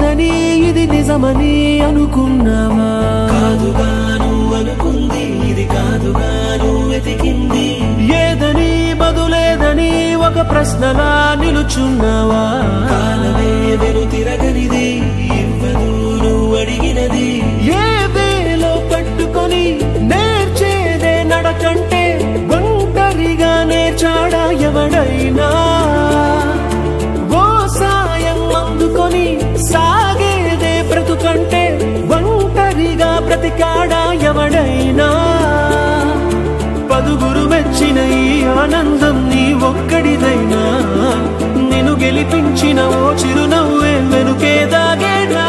లేదని ఇది నిజమని అనుకున్నావా కాదుగాను అనుకుంది ఇది కాదుగాను వెతికింది ఏదని బదులేదని ఒక ప్రశ్నలా నిలుచున్నావా కాలమే వెను తిరగనిది ఇవ్వదు నువ్వు అడిగినది ఏ వేలో పట్టుకొని నేర్చేదే నడకంటే ఒంటరిగా నేర్చాడా ఎవడైనా ఓ సాయం అందుకొని సాగేదే బ్రతుకంటే ఒంటరిగా బ్రతికాడా ఎవడైనా పదుగురు మెచ్చిన ఈ ఆనందం నీ ఒక్కడిదైనా నిన్ను గెలిపించిన ఓ చిరునవ్వే వెనుకే దాగేనా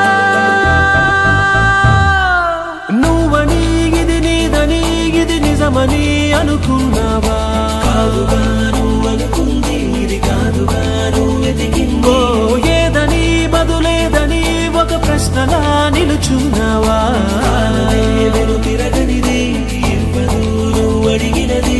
నువ్వని ఇది నీదని ఇది నిజమని అనుకున్నావా కాదుగాను అనుకుంది ఇది కాదుగాను వెతికింది ఓ ఏదని బదులేదని ఒక ప్రశ్నలా నిలుచున్నావా కాలమే వెను తిరగనిది ఇవ్వదు నువ్వు అడిగినది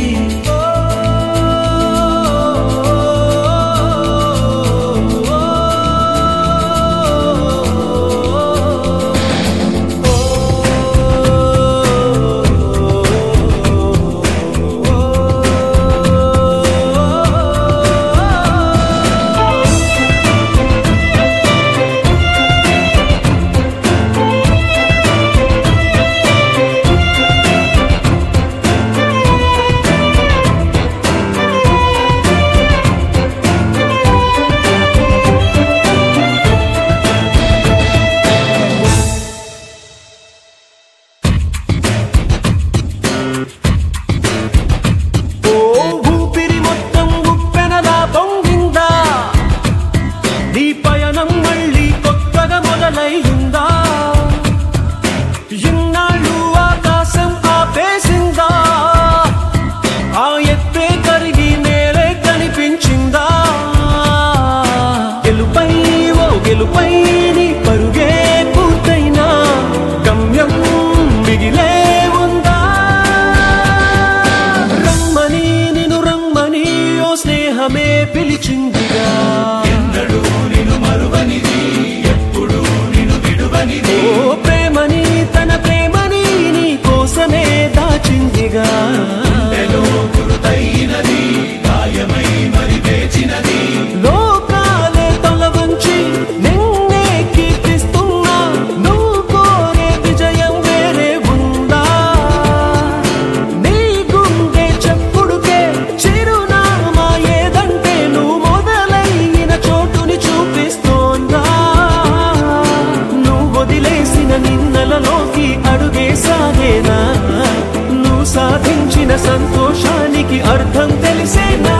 ఓ ఊపిరి మొత్తం ఉప్పెనలా పొంగిందా నీ పయనం మళ్ళీ కొత్తగా మొదలైందా ఇన్నాళ్ళు ఆకాశం ఆపేసిందా ఆ ఎత్తే కరిగి నేలే కనిపించిందా గెలుపై ఓ గెలుపై నీ పరుగే పూర్తయినా గమ్యం మిగిలే ఉందా రమ్మని నిన్ను రమ్మని ఓ స్నేహమే పిలిచిందిగా ఎన్నడూ నిన్ను మరువనిది ఎప్పుడు నిన్ను విడువనిది ఓ ప్రేమని తన ప్రేమని నీ కోసమే దాచిందిగా నెలో గురుతైనది గాయమై మరి వేచినది లోకాలే తల వంచి నిన్నే కీర్తిస్తున్నా నువ్వు కోరే విజయం వేరే ఉందా నీ గుండె చెప్పుడుకే చిరునామా ఏదంటే నువ్వు మొదలైన చోటుని చూపిస్తోందా నువ్వు వదిలేసిన నిన్నలలోకి అడుగేసాగేనా నువ్వు సాధించిన సంతోషానికి అర్థం తెలిసేనా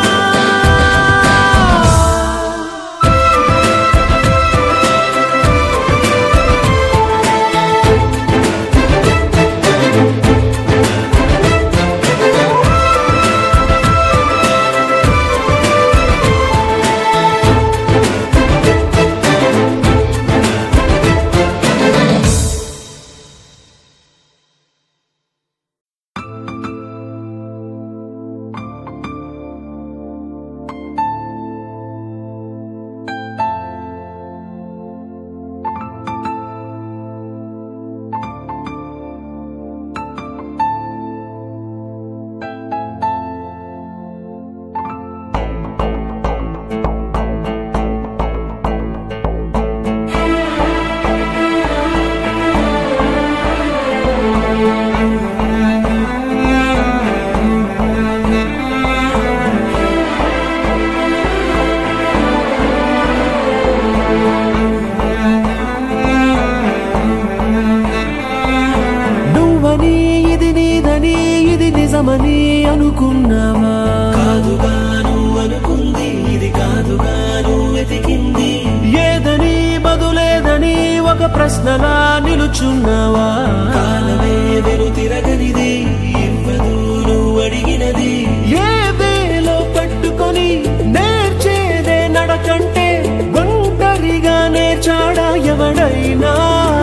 నువ్వని ఇది నీదని ఇది నిజమని అనుకున్నావా కాదుగాను అనుకుంది ఇది కాదుగాను వెతికింది ఏదని బదులేదని ఒక ప్రశ్నలా నిలుచున్నావా కాలమే వెను తిరగనిది ఇవ్వదు నువ్వు అడిగినది ఏ వేలో పట్టుకొని నేర్చేదే నడకంటే ఒంటరిగా నేర్చాడా ఎవడైనా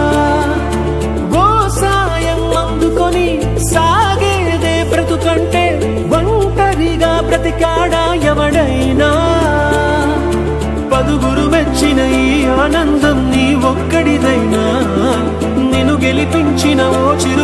ఓ సాయం అందుకొని సాగేదే బ్రతుకంటే ఒంటరిగా బ్రతికాడా ఎవడైనా పదుగురు మెచ్చిన ఈ ఆనందం నీ వచ్చిన ఓ చిరు